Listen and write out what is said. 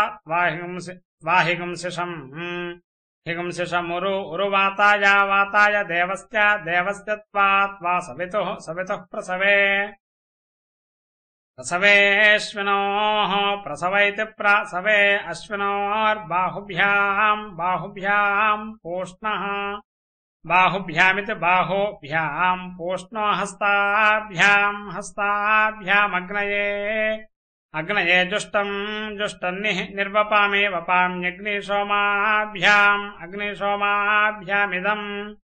त्वाहिगुंसि त्वाहिगुंसिषम् हिगुंसिषमुरु उरुवाताय वाताय देवस्य देवस्य त्वा त्वा सवितुः सवितुः प्रसवे प्रसवेऽश्विनोः प्रसव इति प्रसवे अश्विनोर्बाहुभ्याम् बाहुभ्याम् पूष्णः बाहुभ्यामिति बाहुभ्याम् पूष्णो हस्ताभ्याम् हस्ताभ्यामग्नये अग्नये जुष्टम् जुष्टन्निः निर्वपामि वपाम्यग्निसोमाभ्याम् अग्निसोमाभ्यामिदम्